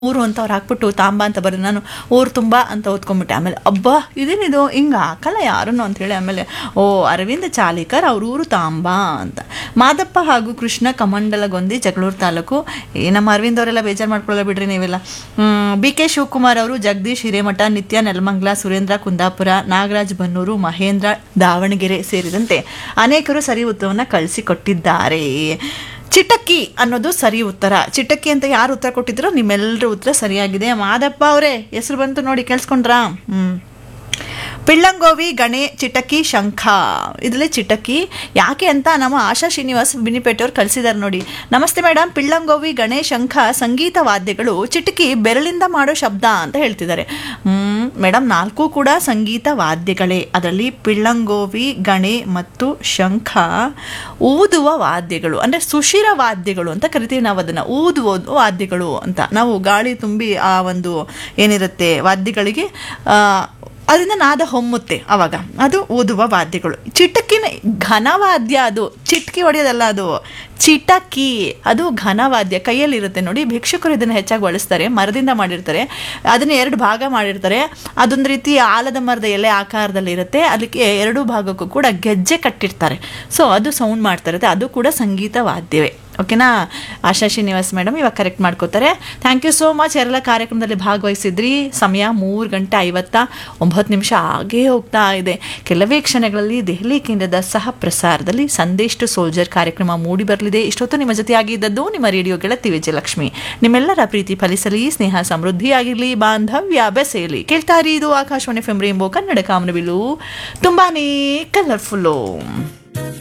ಊರು ಅಂತ ಅವ್ರು ಹಾಕ್ಬಿಟ್ಟು ತಾಂಬ ಅಂತ ಬರೋದು ನಾನು ಊರು ತುಂಬ ಅಂತ ಓದ್ಕೊಂಬಿಟ್ಟೆ ಆಮೇಲೆ ಅಬ್ಬಾ ಇದೇನಿದು ಹಿಂಗೆ ಹಾಕಲ್ಲ ಯಾರನ್ನು ಅಂತೇಳಿ ಆಮೇಲೆ ಓ ಅರವಿಂದ ಚಾಲಿಕರ್ ಅವ್ರ ಊರು ತಾಂಬ ಅಂತ ಮಾದಪ್ಪ ಹಾಗೂ ಕೃಷ್ಣ ಕಮಂಡಲಗೊಂದಿ ಜಗಳೂರು ತಾಲೂಕು ಏ ನಮ್ಮ ಅರವಿಂದ್ ಅವರೆಲ್ಲ ಬೇಜಾರು ಮಾಡ್ಕೊಳ್ಳೋ ಬಿಡ್ರಿ ನೀವೆಲ್ಲ ಬಿ ಕೆ ಶಿವಕುಮಾರ್ ಅವರು ಜಗದೀಶ್ ಹಿರೇಮಠ ನಿತ್ಯ ನೆಲಮಂಗ್ಲ ಸುರೇಂದ್ರ ಕುಂದಾಪುರ ನಾಗರಾಜ್ ಬನ್ನೂರು ಮಹೇಂದ್ರ ದಾವಣಗೆರೆ ಸೇರಿದಂತೆ ಅನೇಕರು ಸರಿ ಉತ್ತರವನ್ನು ಕಳಿಸಿಕೊಟ್ಟಿದ್ದಾರೆ ಚಿಟಕ್ಕಿ ಅನ್ನೋದು ಸರಿ ಉತ್ತರ ಚಿಟಕ್ಕಿ ಅಂತ ಯಾರು ಉತ್ತರ ಕೊಟ್ಟಿದ್ರೋ ನಿಮ್ಮೆಲ್ಲರ ಉತ್ತರ ಸರಿಯಾಗಿದೆ ಮಾದಪ್ಪ ಅವರೇ ಹೆಸರು ಬಂತು ನೋಡಿ ಕೇಳಿಸ್ಕೊಂಡ್ರಾ ಹ್ಮ್ ಪಿಳ್ಳಂಗೋವಿ ಗಣೆ ಚಿಟಕಿ ಶಂಖ ಇದರಲ್ಲಿ ಚಿಟಕಿ ಯಾಕೆ ಅಂತ ನಮ್ಮ ಆಶಾ ಶ್ರೀನಿವಾಸ್ ಬಿನಿಪೇಟೆಯವ್ರು ಕಳಿಸಿದ್ದಾರೆ ನೋಡಿ ನಮಸ್ತೆ ಮೇಡಮ್ ಪಿಳ್ಳಂಗೋವಿ ಗಣೆ ಶಂಖ ಸಂಗೀತ ವಾದ್ಯಗಳು ಚಿಟಕಿ ಬೆರಳಿಂದ ಮಾಡೋ ಶಬ್ದ ಅಂತ ಹೇಳ್ತಿದ್ದಾರೆ ಹ್ಮ್ ಮೇಡಮ್ ನಾಲ್ಕು ಕೂಡ ಸಂಗೀತ ವಾದ್ಯಗಳೇ ಅದರಲ್ಲಿ ಪಿಳ್ಳಂಗೋವಿ ಗಣೆ ಮತ್ತು ಶಂಖ ಊದುವ ವಾದ್ಯಗಳು ಅಂದರೆ ಸುಶಿರ ವಾದ್ಯಗಳು ಅಂತ ಕರಿತೀವಿ ನಾವು ಅದನ್ನು ಊದುವ ವಾದ್ಯಗಳು ಅಂತ ನಾವು ಗಾಳಿ ತುಂಬಿ ಆ ಒಂದು ಏನಿರುತ್ತೆ ವಾದ್ಯಗಳಿಗೆ ಆ, ಅದರಿಂದ ನಾದ ಹೊಮ್ಮುತ್ತೆ ಅವಾಗ ಅದು ಊದುವ ವಾದ್ಯಗಳು ಚಿಟಕಿನ ಘನವಾದ್ಯ ಅದು ಚಿಟ್ಕಿ ಹೊಡೆಯೋದಲ್ಲ ಅದು ಚಿಟಕಿ ಅದು ಘನವಾದ್ಯ ಕೈಯಲ್ಲಿರುತ್ತೆ ನೋಡಿ ಭಿಕ್ಷುಕರು ಇದನ್ನು ಹೆಚ್ಚಾಗಿ ಬಳಸ್ತಾರೆ ಮರದಿಂದ ಮಾಡಿರ್ತಾರೆ ಅದನ್ನ ಎರಡು ಭಾಗ ಮಾಡಿರ್ತಾರೆ ಅದೊಂದು ರೀತಿ ಆಲದ ಮರದ ಎಲೆ ಆಕಾರದಲ್ಲಿ ಇರುತ್ತೆ ಅದಕ್ಕೆ ಎರಡು ಭಾಗಕ್ಕೂ ಕೂಡ ಗೆಜ್ಜೆ ಕಟ್ಟಿರ್ತಾರೆ ಸೊ ಅದು ಸೌಂಡ್ ಮಾಡ್ತಾ ಇರುತ್ತೆ ಅದು ಕೂಡ ಸಂಗೀತ ವಾದ್ಯವೇ ಓಕೆನಾ ಆಶಾ ಶ್ರೀನಿವಾಸ್ ಮೇಡಮ್ ಇವಾಗ ಕರೆಕ್ಟ್ ಮಾಡ್ಕೋತಾರೆ ಥ್ಯಾಂಕ್ ಯು ಸೋ ಮಚ್ ಯಾರೆಲ್ಲ ಕಾರ್ಯಕ್ರಮದಲ್ಲಿ ಭಾಗವಹಿಸಿದ್ರಿ ಸಮಯ ಮೂರು ಗಂಟೆ ಐವತ್ತ ಒಂಬತ್ತು ನಿಮಿಷ ಆಗೇ ಹೋಗ್ತಾ ಇದೆ ಕೆಲವೇ ಕ್ಷಣಗಳಲ್ಲಿ ದೆಹಲಿ ಕೇಂದ್ರದ ಸಹ ಪ್ರಸಾರದಲ್ಲಿ ಸಂದೇಶ್ ಟು ಸೋಲ್ಜರ್ ಕಾರ್ಯಕ್ರಮ ಮೂಡಿ ಬರಲಿದೆ ಇಷ್ಟೊತ್ತು ನಿಮ್ಮ ಜೊತೆಯಾಗಿದ್ದದ್ದು ನಿಮ್ಮ ರೇಡಿಯೋ ಗೆಳತಿ ವಿಜಯಲಕ್ಷ್ಮಿ ನಿಮ್ಮೆಲ್ಲರ ಪ್ರೀತಿ ಫಲಿಸಲಿ ಸ್ನೇಹ ಸಮೃದ್ಧಿಯಾಗಿರಲಿ ಬಾಂಧವ್ಯ ಬೆಸೆಯಲಿ ಕೇಳ್ತಾ ಇರಿ ಇದು ಆಕಾಶವಾಣಿ ಫೆಮ್ ರೇಂಬೋ ಕನ್ನಡ ಕಾಮನಬಿಲು ತುಂಬಾನೇ ಕಲರ್ಫುಲ್ಲು